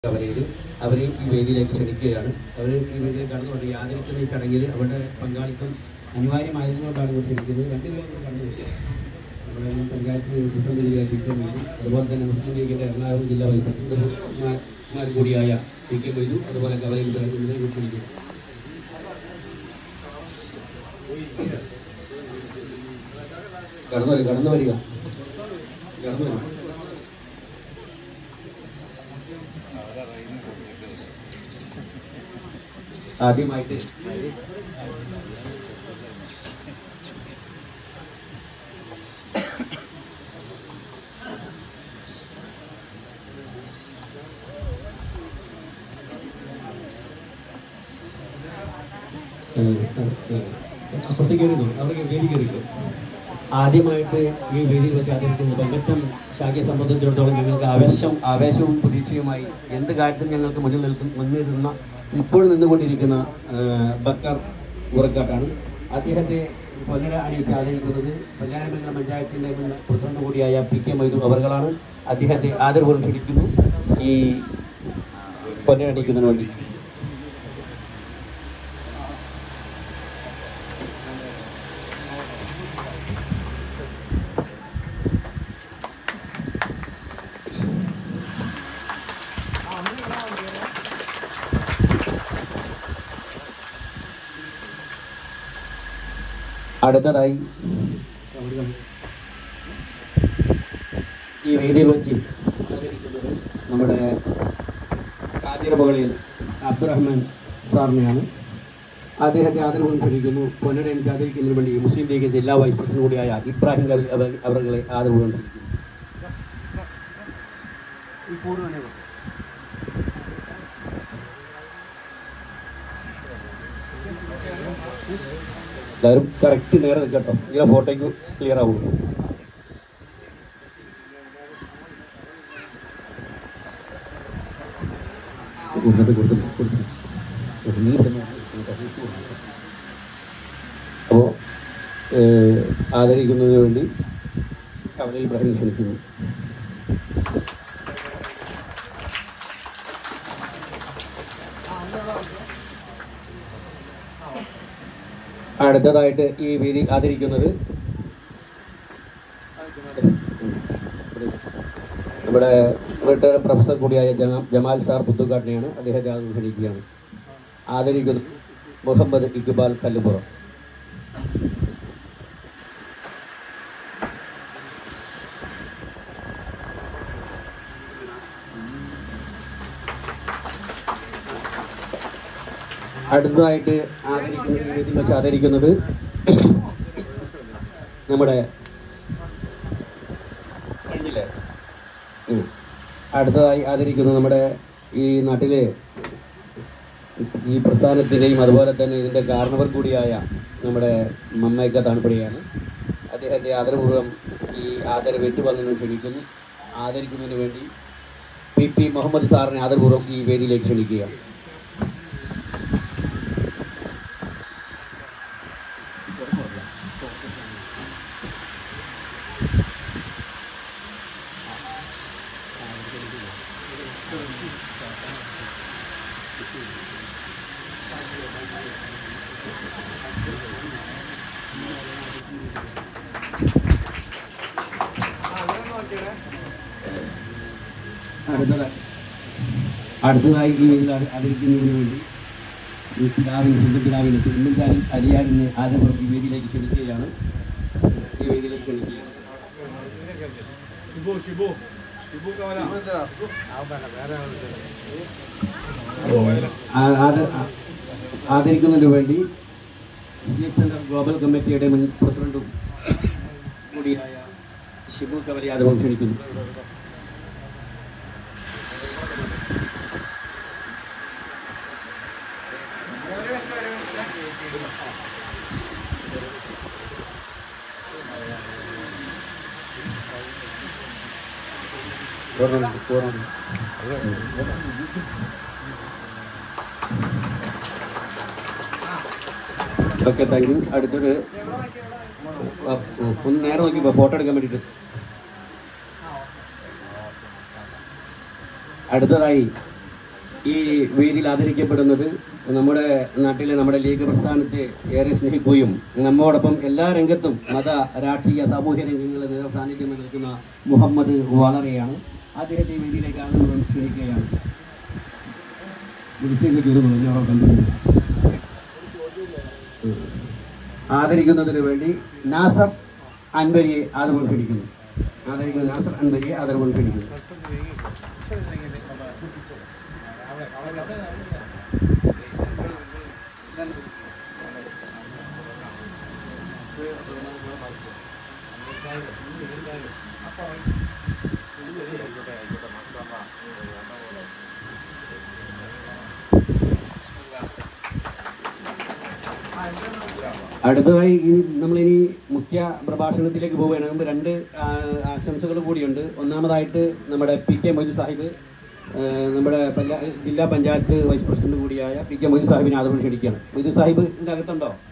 കവലയിൽ അവരെ ഈ വേദിയിലേക്ക് ക്ഷണിക്കുകയാണ് അവർ ഈ വേദിയിൽ കടന്നുകൊണ്ട് ഈ ആദരിക്കുന്ന ഈ ചടങ്ങിൽ അവരുടെ പങ്കാളിത്തം അനിവാര്യമായതുകൊണ്ടാണ് ഇവർ ക്ഷണിക്കുന്നത് രണ്ടുപേരും കൂടെ കടന്നു വരിക നമ്മുടെ മുൻ പഞ്ചായത്ത് പ്രസിഡന്റ് കൂടിയായ പി കെ മൊയ്തു അതുപോലെ തന്നെ മുസ്ലിം ലീഗിന്റെ എറണാകുളം ജില്ലാ വൈസ് പ്രസിഡന്റുമാർ കൂടിയായ പി കെ മൊയ്തു അതുപോലെ കവലയിൽ ഇവരെ കൂടി ക്ഷണിക്കുന്നു കടന്നു വരിക കടന്നു വരിക കടന്നു വരിക ആദ്യമായിട്ട് അപ്പുറത്തേക്ക് കയറിയോ അവിടെ വേദി കയറിയോ ആദ്യമായിട്ട് ഈ വേദിയിൽ വെച്ച് ആദരിക്കുന്നത് പങ്കറ്റം ശാഖയെ സംബന്ധിച്ചിടത്തോളം ഞങ്ങൾക്ക് ആവേശം ആവേശവും പ്രതീക്ഷയുമായി എന്ത് കാര്യത്തിലും ഞങ്ങൾക്ക് മുന്നിൽ നിൽക്കും മുന്നിരുന്ന ഇപ്പോഴും നിന്നുകൊണ്ടിരിക്കുന്ന ആ, ബക്കർ ഉറക്കാട്ടാണ് അദ്ദേഹത്തെ പൊന്നട അണിയിച്ച് ആദരിക്കുന്നത് പല്ലാരമംഗലം പഞ്ചായത്തിൻ്റെ മുൻ പ്രസിഡന്റ് കൂടിയായ പി കെ മൊയ്തു അവർകളാണ് അദ്ദേഹത്തെ ആദരപൂർവ്വം ക്ഷണിക്കുന്നു ഈ പൊന്നട അണിയിക്കുന്നതിന് വേണ്ടി അടുത്തതായി ഈ വേദിയിൽ വെച്ച് ആദരിക്കുന്നത് നമ്മുടെ കാഞ്ഞിരമുകളിൽ അബ്ദുറഹ്മാൻ സാറിനെയാണ് അദ്ദേഹത്തെ ആദരവും ക്ഷണിക്കുന്നു പൊന്നടയിൽ ആദരിക്കുന്നതിന് വേണ്ടി മുസ്ലിം ലീഗ് ജില്ലാ വൈസ് പ്രസിഡന്റ് കൂടിയായ ഇബ്രാഹിം കവി അവർ- അവരുടെ ആദരവും ക്ഷണിക്കുന്നു എല്ലാവരും കറക്റ്റ് നേരെ നിൽക്കട്ടോ ഇങ്ങനെ ഫോട്ടോയ്ക്ക് ക്ലിയർ ആവും കൊടുത്തിട്ട് കൊടുത്തിട്ട് കൊടുത്തിട്ട് കൊടുത്തിട്ട് നീ ഇവിടുന്ന് അപ്പോൾ ആദരിക്കുന്നതിന് വേണ്ടി കവലയിൽ ഇബ്രാഹിം ക്ഷണിക്കുന്നു അടുത്തതായിട്ട് ഈ വേദി ആദരിക്കുന്നത് നമ്മുടെ റിട്ടയർഡ് പ്രൊഫസർ കൂടിയായ ജമാ- ജമാൽ സാർ പുത്തുക്കാട്ടിനെയാണ് അദ്ദേഹത്തെ ആദരിക്കുകയാണ് ആദരിക്കുന്നത് മുഹമ്മദ് ഇക്ബാൽ കല്ലുപുറം അടുത്തതായിട്ട് ആദരിക്കുന്നത് ഈ വേദിയിൽ വെച്ച് ആദരിക്കുന്നത് നമ്മുടെ കഴിഞ്ഞില്ലേ ഉം. അടുത്തതായി ആദരിക്കുന്നത് നമ്മുടെ ഈ നാട്ടിലെ ഈ പ്രസ്ഥാനത്തിൻ്റെയും അതുപോലെ തന്നെ ഇതിൻ്റെ കാരണവർ കൂടിയായ നമ്മുടെ മമ്മയ്ക്ക താണുപടിയാണ് അദ്ദേഹത്തെ ആദരപൂർവ്വം ഈ ആദരവ് ഏറ്റുപറഞ്ഞു ക്ഷണിക്കുന്നു ആദരിക്കുന്നതിന് വേണ്ടി പി പി മുഹമ്മദ് സാറിനെ ആദരപൂർവ്വം ഈ വേദിയിലേക്ക് ക്ഷണിക്കുകയാണ് അടുത്തതായി അടുത്തതായി ഈ വേദിയിൽ ആദ- ആദരിക്കുന്നതിന് വേണ്ടി ഈ പിതാവിന് സ്വന്തം പിതാവിന് തിരുമഞ്ചാരി അലിയാരിനെ ആദരപൂർവ്വം ഈ വേദിയിലേക്ക് ക്ഷണിക്കുകയാണ് ഈ വേദിയിലേക്ക് ക്ഷണിക്കുകയാണ് ഷിബു ഷിബു ഷിബു കവല ആ- ആദ- ആ- ആദരിക്കുന്നതിന് വേണ്ടി സി എഫ് സെൻറ്റർ ഗ്ലോബൽ കമ്മിറ്റിയുടെ മുൻ പ്രസിഡന്റും കൂടിയായ ഷിബു കവലി ആദരവും ക്ഷണിക്കുന്നു പൂർണ്ണം പൂർണ്ണം ഓക്കെ താങ്ക് യു അടുത്തത് ആ, ഒന്ന് നേരെ നോക്കി ഫോട്ടോ എടുക്കാൻ വേണ്ടിയിട്ട് അടുത്തതായി ഈ വേദിയിൽ ആദരിക്കപ്പെടുന്നത് നമ്മുടെ നാട്ടിലെ നമ്മുടെ ലീഗ് പ്രസ്ഥാനത്തെ ഏറെ സ്നേഹിക്കുകയും നമ്മോടൊപ്പം എല്ലാ രംഗത്തും മത രാഷ്ട്രീയ സാമൂഹ്യ രംഗങ്ങളിൽ നിറ സാന്നിധ്യം നിൽക്കുന്ന മുഹമ്മദ് വാളറയാണ് അദ്ദേഹത്തെ ഈ വേദിയിലേക്ക് ആദരം ക്ഷണിക്കുകയാണ് വിളിച്ചെങ്കിൽ കയറുന്നു ഞാൻ അവിടെ കണ്ടിരുന്നു ആദരിക്കുന്നതിന് വേണ്ടി നാസർ അൻവരിയെ ആദരവ് ക്ഷണിക്കുന്നു ആദരിക്കുന്ന നാസർ അൻവരിയെ ആദരവ് ക്ഷണിക്കുന്നു അടുത്തതായി ഇനി നമ്മളിനി മുഖ്യ പ്രഭാഷണത്തിലേക്ക് പോവുകയാണ് മുമ്പ് രണ്ട് ആ, ആശംസകൾ കൂടിയുണ്ട് ഒന്നാമതായിട്ട് നമ്മുടെ പി കെ മൊയ്തു സാഹിബ് ആ, നമ്മുടെ പഞ്ചാ ജില്ലാ പഞ്ചായത്ത് വൈസ് പ്രസിഡന്റ് കൂടിയായ പി കെ മൊയ്തു സാഹിബിനെ ആദരവ് ക്ഷണിക്കുകയാണ് മൊയ്തു സാഹിബ് ഇതിൻ്റെ അകത്തുണ്ടോ